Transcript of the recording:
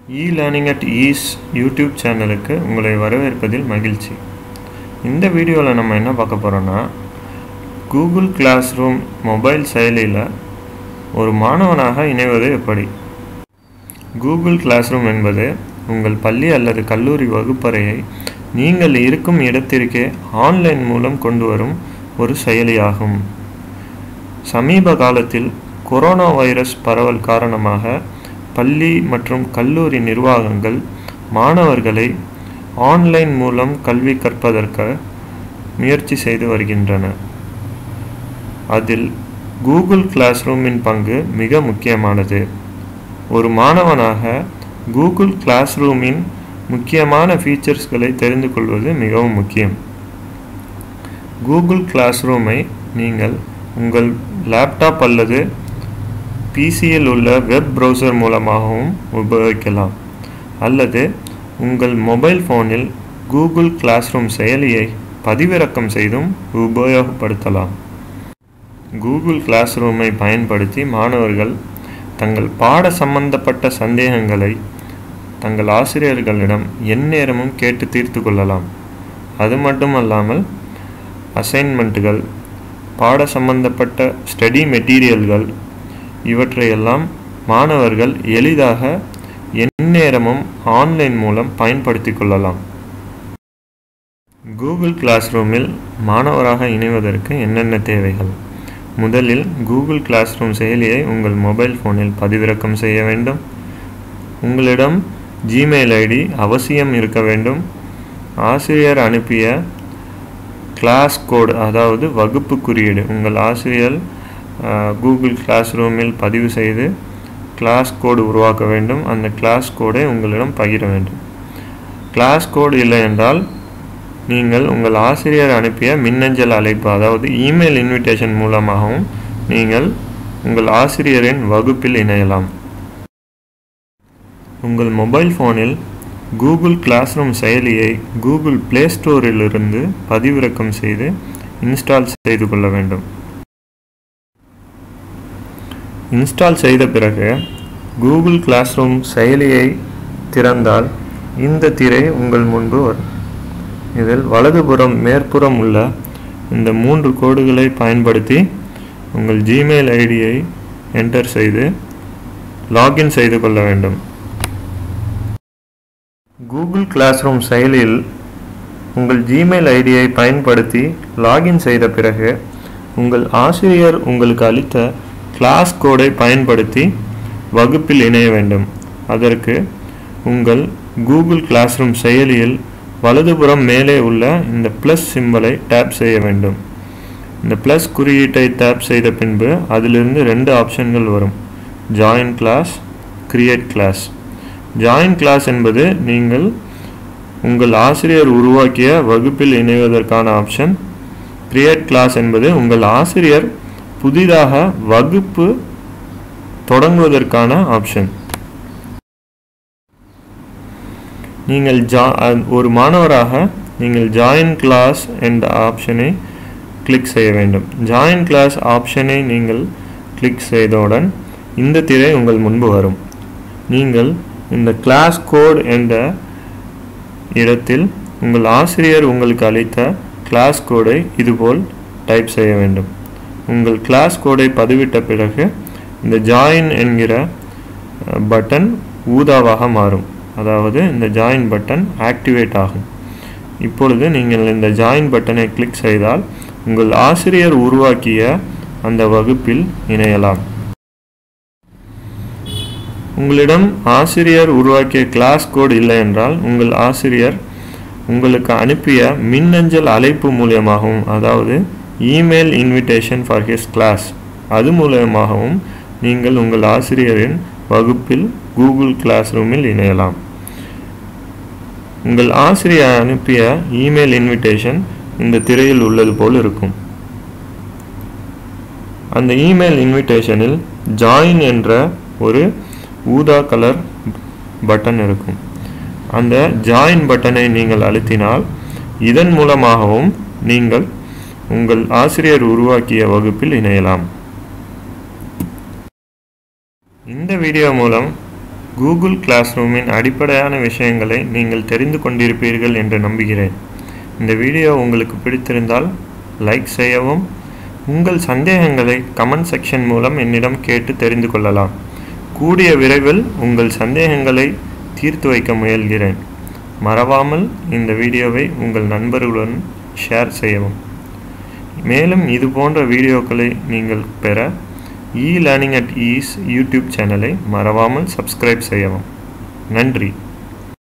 E learning at ease YouTube சேனலுக்கு உங்களை வரவேற்பதில் மகிழ்ச்சி இந்த வீடியோவில் நம்ம என்ன பார்க்க போகிறோன்னா கூகுள் கிளாஸ் ரூம் மொபைல் செயலியில் ஒரு மாணவனாக இணைவது எப்படி கூகுள் கிளாஸ் ரூம் என்பது உங்கள் பள்ளி அல்லது கல்லூரி வகுப்பறையை நீங்கள் இருக்கும் இடத்திற்கே ஆன்லைன் மூலம் கொண்டு வரும் ஒரு செயலியாகும் சமீப காலத்தில் கொரோனா வைரஸ் பரவல் காரணமாக பள்ளி மற்றும் கல்லூரி நிர்வாகங்கள் மாணவர்களை ஆன்லைன் மூலம் கல்வி கற்பதற்கு முயற்சி செய்து வருகின்றன அதில் கூகுள் கிளாஸ் ரூமின் பங்கு மிக முக்கியமானது ஒரு மாணவனாக கூகுள் கிளாஸ் ரூமின் முக்கியமான ஃபீச்சர்ஸ்களை தெரிந்து கொள்வது மிகவும் முக்கியம் கூகுள் கிளாஸ் ரூமை நீங்கள் உங்கள் லேப்டாப் அல்லது பிசியில் உள்ள வெப் ப்ரௌசர் மூலமாகவும் உபயோகிக்கலாம் அல்லது உங்கள் மொபைல் ஃபோனில் கூகுள் கிளாஸ் ரூம் செயலியை பதிவிறக்கம் செய்தும் உபயோகப்படுத்தலாம் கூகுள் கிளாஸ் ரூமை பயன்படுத்தி மாணவர்கள் தங்கள் பாட சம்பந்தப்பட்ட சந்தேகங்களை தங்கள் ஆசிரியர்களிடம் எந்நேரமும் கேட்டு தீர்த்து கொள்ளலாம் அது மட்டுமல்லாமல் அசைன்மெண்ட்டுகள் பாட சம்பந்தப்பட்ட ஸ்டடி மெட்டீரியல்கள் இவற்றையெல்லாம் மாணவர்கள் எளிதாக எந்நேரமும் ஆன்லைன் மூலம் பயன்படுத்தி கொள்ளலாம் கூகுள் கிளாஸ் ரூமில் மாணவராக இணைவதற்கு என்னென்ன தேவைகள் முதலில் கூகுள் கிளாஸ் ரூம் செயலியை உங்கள் மொபைல் ஃபோனில் பதிவிறக்கம் செய்ய வேண்டும் உங்களிடம் ஜிமெயில் ஐடி அவசியம் இருக்க வேண்டும் ஆசிரியர் அனுப்பிய கிளாஸ் கோடு அதாவது வகுப்பு குறியீடு உங்கள் ஆசிரியர் கூகுள் கிளாஸ் ரூமில் பதிவு செய்து கிளாஸ் கோடு உருவாக்க வேண்டும் அந்த கிளாஸ் கோடை உங்களிடம் பகிர வேண்டும் கிளாஸ் கோடு இல்லை என்றால் நீங்கள் உங்கள் ஆசிரியர் அனுப்பிய மின்னஞ்சல் அழைப்பு அதாவது இமெயில் இன்விடேஷன் மூலமாகவும் நீங்கள் உங்கள் ஆசிரியரின் வகுப்பில் இணையலாம் உங்கள் மொபைல் ஃபோனில் கூகுள் கிளாஸ் ரூம் செயலியை கூகுள் ப்ளே ஸ்டோரிலிருந்து பதிவிறக்கம் செய்து இன்ஸ்டால் செய்து கொள்ள வேண்டும் இன்ஸ்டால் செய்த பிறகு கூகுள் கிளாஸ் ரூம் செயலியை திறந்தால் இந்த திரை உங்கள் முன்பு வரும் இதில் வலதுபுறம் மேற்புறம் உள்ள இந்த மூன்று கோடுகளை பயன்படுத்தி உங்கள் ஜிமெயில் ஐடியை என்டர் செய்து லாகின் செய்து கொள்ள வேண்டும் கூகுள் கிளாஸ் ரூம் செயலியில் உங்கள் ஜிமெயில் ஐடியை பயன்படுத்தி லாகின் செய்த பிறகு உங்கள் ஆசிரியர் உங்களுக்கு அளித்த கிளாஸ் கோடை பயன்படுத்தி வகுப்பில் இணைய வேண்டும் அதற்கு உங்கள் கூகுள் கிளாஸ் ரூம் செயலியில் வலதுபுறம் மேலே உள்ள இந்த ப்ளஸ் சிம்பலை டேப் செய்ய வேண்டும் இந்த ப்ளஸ் குறியீட்டை டேப் செய்த பின்பு அதிலிருந்து ரெண்டு ஆப்ஷன்கள் வரும் join class create class join class என்பது நீங்கள் உங்கள் ஆசிரியர் உருவாக்கிய வகுப்பில் இணைவதற்கான ஆப்ஷன் கிரியேட் கிளாஸ் என்பது உங்கள் ஆசிரியர் புதிதாக வகுப்பு தொடங்குவதற்கான ஆப்ஷன் நீங்கள் ஜா ஒரு மாணவராக நீங்கள் ஜாயின் கிளாஸ் என்ற ஆப்ஷனை கிளிக் செய்ய வேண்டும் ஜாயின் கிளாஸ் ஆப்ஷனை நீங்கள் கிளிக் செய்தவுடன் இந்த திரை உங்கள் முன்பு வரும் நீங்கள் இந்த கிளாஸ் கோட் என்ற இடத்தில் உங்கள் ஆசிரியர் உங்களுக்கு அளித்த கிளாஸ் கோடை இதுபோல் டைப் செய்ய வேண்டும் உங்கள் கிளாஸ் கோடை பதிவிட்ட பிறகு இந்த ஜாயின் என்கிற பட்டன் ஊதாவாக மாறும் அதாவது இந்த ஜாயின் பட்டன் ஆக்டிவேட் ஆகும் இப்பொழுது நீங்கள் இந்த ஜாயின் பட்டனை கிளிக் செய்தால் உங்கள் ஆசிரியர் உருவாக்கிய அந்த வகுப்பில் இணையலாம் உங்களிடம் ஆசிரியர் உருவாக்கிய கிளாஸ் கோட் இல்லை என்றால் உங்கள் ஆசிரியர் உங்களுக்கு அனுப்பிய மின்னஞ்சல் அழைப்பு மூலியமாகவும் அதாவது email invitation for his class அது மூலயமாகவும் நீங்கள் உங்கள் ஆசிரியரின் வகுப்பில் கூகுள் கிளாஸ் ரூமில் இணையலாம் உங்கள் ஆசிரியர் அனுப்பிய இமெயில் இன்விடேஷன் இந்த திரையில் உள்ளது போல் இருக்கும் அந்த இமெயில் இன்விடேஷனில் ஜாயின் என்ற ஒரு ஊதா கலர் பட்டன் இருக்கும் அந்த ஜாயின் பட்டனை நீங்கள் அழுத்தினால் இதன் மூலமாகவும் நீங்கள் உங்கள் ஆசிரியர் உருவாக்கிய வகுப்பில் இணையலாம் இந்த வீடியோ மூலம் கூகுள் கிளாஸ் ரூமின் அடிப்படையான விஷயங்களை நீங்கள் தெரிந்து கொண்டிருப்பீர்கள் என்று நம்புகிறேன் இந்த வீடியோ உங்களுக்கு பிடித்திருந்தால் லைக் செய்யவும் உங்கள் சந்தேகங்களை கமெண்ட் செக்ஷன் மூலம் என்னிடம் கேட்டு தெரிந்து கொள்ளலாம் கூடிய விரைவில் உங்கள் சந்தேகங்களை தீர்த்து வைக்க முயல்கிறேன் மறவாமல் இந்த வீடியோவை உங்கள் நண்பர்களுடன் ஷேர் செய்யவும் மேலும் இது போன்ற வீடியோக்களை நீங்கள் பெற E learning at ease YouTube சேனலை மறவாமல் சப்ஸ்கிரைப் செய்யவும் நன்றி